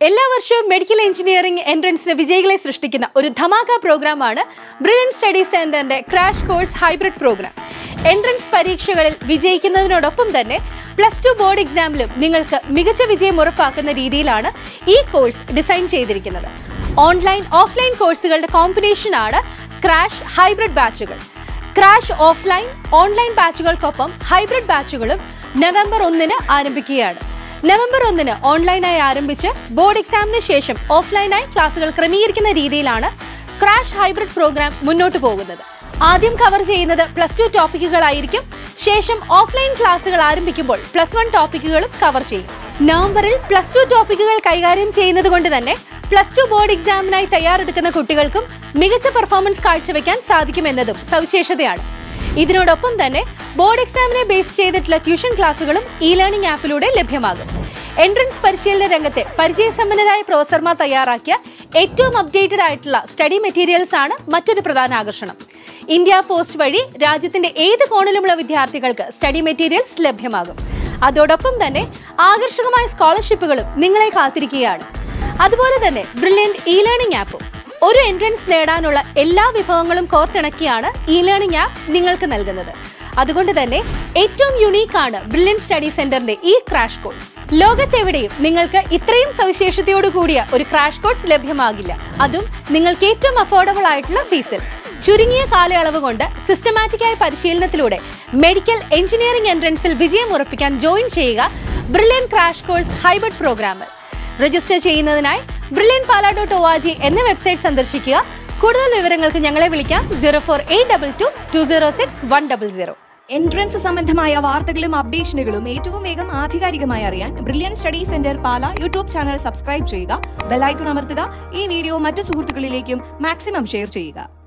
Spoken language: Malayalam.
എല്ലാ വർഷവും മെഡിക്കൽ എഞ്ചിനീയറിംഗ് എൻട്രൻസിന് വിജയികളെ സൃഷ്ടിക്കുന്ന ഒരു ധമാക പ്രോഗ്രാമാണ് ബ്രില്യൻ സ്റ്റഡി സെന്ററിന്റെ crash course hybrid programme entrance പരീക്ഷകളിൽ വിജയിക്കുന്നതിനോടൊപ്പം തന്നെ പ്ലസ് ടു ബോർഡ് എക്സാമിലും നിങ്ങൾക്ക് മികച്ച വിജയം ഉറപ്പാക്കുന്ന രീതിയിലാണ് ഈ കോഴ്സ് ഡിസൈൻ ചെയ്തിരിക്കുന്നത് ഓൺലൈൻ ഓഫ്ലൈൻ കോഴ്സുകളുടെ കോമ്പിനേഷനാണ് ക്രാഷ് ഹൈബ്രിഡ് ബാച്ചുകൾ ക്രാഷ് ഓഫ്ലൈൻ ഓൺലൈൻ ബാച്ചുകൾക്കൊപ്പം ഹൈബ്രിഡ് ബാച്ചുകളും നവംബർ ഒന്നിന് ആരംഭിക്കുകയാണ് നവംബർ ഒന്നിന് ഓൺലൈനായി ആരംഭിച്ച് ബോർഡ് എക്സാമിന് ശേഷം ഓഫ്ലൈനായി ക്ലാസുകൾ ക്രമീകരിക്കുന്ന രീതിയിലാണ് ക്രാഷ് ഹൈബ്രിഡ് പ്രോഗ്രാം മുന്നോട്ട് പോകുന്നത് ആദ്യം കവർ ചെയ്യുന്നത് പ്ലസ് ടു ടോപ്പിക്കുകളായിരിക്കും ശേഷം ഓഫ്ലൈൻ ക്ലാസുകൾ ആരംഭിക്കുമ്പോൾ പ്ലസ് വൺ ടോപ്പിക്കുകളും കവർ ചെയ്യും നവംബറിൽ പ്ലസ് ടു ടോപ്പിക്കുകൾ കൈകാര്യം ചെയ്യുന്നത് കൊണ്ട് തന്നെ പ്ലസ് ടു ബോർഡ് എക്സാമിനായി തയ്യാറെടുക്കുന്ന കുട്ടികൾക്കും മികച്ച പെർഫോമൻസ് കാഴ്ചവെക്കാൻ സാധിക്കുമെന്നതും സവിശേഷതയാണ് ഇതിനോടൊപ്പം തന്നെ ബോർഡ് എക്സാമിനെ ബേസ് ചെയ്തിട്ടുള്ള ട്യൂഷൻ ക്ലാസുകളും ഇ ലേണിംഗ് ആപ്പിലൂടെ ലഭ്യമാകും എൻട്രൻസ് പരിശീലന രംഗത്തെ പരിചയസമ്പന്നരായ പ്രൊഫസർമാർ തയ്യാറാക്കിയ ഏറ്റവും അപ്ഡേറ്റഡ് ആയിട്ടുള്ള സ്റ്റഡി മെറ്റീരിയൽസ് ആണ് മറ്റൊരു പ്രധാന ആകർഷണം ഇന്ത്യ പോസ്റ്റ് വഴി രാജ്യത്തിന്റെ ഏത് കോണിലുമുള്ള വിദ്യാർത്ഥികൾക്ക് സ്റ്റഡി മെറ്റീരിയൽസ് ലഭ്യമാകും അതോടൊപ്പം തന്നെ ആകർഷകമായ സ്കോളർഷിപ്പുകളും നിങ്ങളെ കാത്തിരിക്കുകയാണ് അതുപോലെ തന്നെ ബ്രില്യൻറ്റ് ഇ ലേണിംഗ് ആപ്പും ഒരു എൻട്രൻസ് നേടാനുള്ള എല്ലാ വിഭവങ്ങളും കോർത്തിണക്കിയാണ് ഇ ലേണിംഗ് ആപ്പ് നിങ്ങൾക്ക് നൽകുന്നത് അതുകൊണ്ട് തന്നെ ഏറ്റവും യുണീക്ക് ആണ് ബ്രില്യൻ സ്റ്റഡി സെന്ററിന്റെ ഈ ക്രാഷ് കോഴ്സ് ലോകത്തെവിടെയും നിങ്ങൾക്ക് ഇത്രയും സവിശേഷതയോട് കൂടിയ ഒരു ക്രാഷ് കോഴ്സ് ലഭ്യമാകില്ല അതും നിങ്ങൾക്ക് ഏറ്റവും അഫോർഡബിൾ ആയിട്ടുള്ള ഫീസിൽ ചുരുങ്ങിയ കാലയളവ് കൊണ്ട് സിസ്റ്റമാറ്റിക്കായ പരിശീലനത്തിലൂടെ മെഡിക്കൽ എഞ്ചിനീയറിംഗ് എൻട്രൻസിൽ വിജയം ഉറപ്പിക്കാൻ ജോയിൻ ചെയ്യുക ബ്രില്യൻ ക്രാഷ് കോഴ്സ് ഹൈബ്രിഡ് പ്രോഗ്രാമിൽ രജിസ്റ്റർ ചെയ്യുന്നതിനായി Brilliant Pala dot O R G എന്ന വെബ്സൈറ്റ് സന്ദർശിക്കുക കൂടുതൽ വിവരങ്ങൾക്ക് ഞങ്ങളെ വിളിക്കാം zero four eight double two two zero six one double zero entrance സംബന്ധമായ വാർത്തകളും അപ്ഡേഷനുകളും ഏറ്റവും വേഗം ആധികാരികമായി അറിയാൻ Brilliant Study Centre Pala YouTube channel subscribe ചെയ്യുക ബെലൈക്കൺ അമർത്തുക ഈ വീഡിയോ മറ്റു സുഹൃത്തുക്കളിലേക്കും മാക്സിമം ഷെയർ ചെയ്യുക